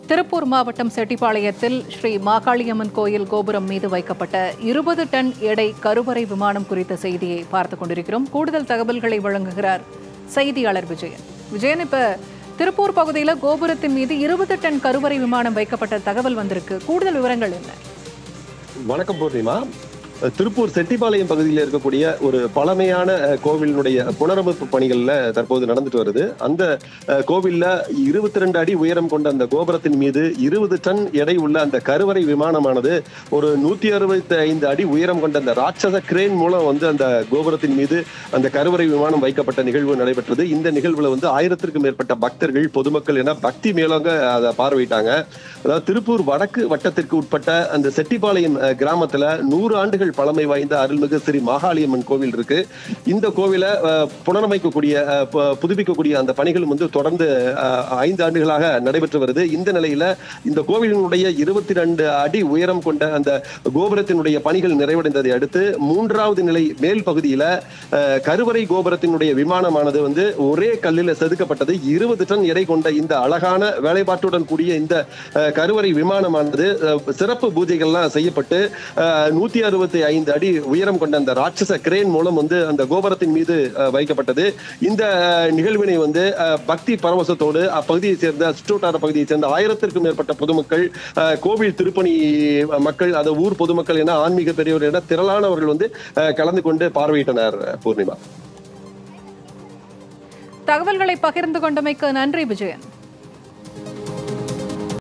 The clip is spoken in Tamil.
திருப்பூர் மாவட்டம் செட்டிப்பாளையத்தில் ஸ்ரீ மாகாளியம்மன் கோயில் கோபுரம் மீது வைக்கப்பட்ட இருபது டன் எடை கருவறை விமானம் குறித்த செய்தியை பார்த்துக் கொண்டிருக்கிறோம் கூடுதல் தகவல்களை வழங்குகிறார் செய்தியாளர் விஜயன் விஜயன் இப்ப திருப்பூர் பகுதியில் கோபுரத்தின் மீது இருபது டன் கருவறை விமானம் வைக்கப்பட்ட தகவல் வந்திருக்கு கூடுதல் விவரங்கள் என்ன வணக்கம் பூர்ணிமா திருப்பூர் செட்டிப்பாளையம் பகுதியில் இருக்கக்கூடிய ஒரு பழமையான அஹ், கோவிலினுடைய புனரமைப்பு பணிகள்ல தற்போது நடந்துட்டு வருது அந்த அஹ், கோவில்ல இருபத்தி ரெண்டு அடி உயரம் கொண்ட அந்த கோபுரத்தின் மீது இருபது டன் எடை உள்ள அந்த கருவறை விமானமானது ஒரு நூத்தி அறுபத்தி ஐந்து அடி உயரம் கொண்ட அந்த ராட்சத கிரேன் மூலம் வந்து அந்த கோபுரத்தின் மீது அந்த கருவறை விமானம் வைக்கப்பட்ட நிகழ்வு நடைபெற்றது இந்த நிகழ்வுல வந்து ஆயிரத்திற்கும் மேற்பட்ட பக்தர்கள் பொதுமக்கள் என பக்தி மேலோங்க அதை பார்வையிட்டாங்க அதாவது திருப்பூர் வடக்கு வட்டத்திற்கு உட்பட்ட அந்த செட்டிப்பாளையம் அஹ், கிராமத்துல நூறு ஆண்டுகள் பழமை வாய்ந்த அருள்மிகு ஸ்ரீ மாகாளியம்மன் கோவில் இருக்கு இந்த கோவிலை அஹ், புனரமைக்கக்கூடிய அஹ், பு- புதுப்பிக்கக்கூடிய அந்த பணிகளும் வந்து தொடர்ந்து அஹ், ஐந்து ஆண்டுகளாக நடைபெற்று வருது இந்த நிலையில இந்த கோவிலினுடைய இருபத்தி ரெண்டு அடி உயரம் கொண்ட அந்த கோபுரத்தினுடைய பணிகள் நிறைவடைந்ததை அடுத்து மூன்றாவது நிலை மேல் பகுதியில அஹ், கருவறை கோபுரத்தினுடைய விமானமானது வந்து ஒரே கல்லில் செதுக்கப்பட்டது இருபது டன் எடை கொண்ட இந்த அழகான வேலைப்பாட்டுடன் கூடிய இந்த அஹ், கருவறை விமானமானது அஹ், சிறப்பு பூஜைகள்லாம் செய்யப்பட்டு நூத்தி அறுபத்தி ஐந்து அடி உயரம் கொண்ட அந்த ராட்சச கிரேன் மூலம் வந்து அந்த கோபுரத்தின் மீது அஹ், வைக்கப்பட்டது இந்த அஹ், நிகழ்வினை வந்து அஹ், பக்தி பரவசத்தோடு அப்பகுதியை சேர்ந்த சுற்றுவட்டார பகுதியை சேர்ந்த ஆயிரத்திற்கும் மேற்பட்ட பொதுமக்கள் அஹ், கோவில் திருப்பணி மக்கள் அது ஊர் பொதுமக்கள் என ஆன்மீக பெரியவர் என திரளானவர்கள் வந்து அஹ், கலந்து கொண்டு பார்வையிட்டனர் பூர்ணிமா தகவல்களை பகிர்ந்து கொண்டமைக்கு நன்றி விஜயன்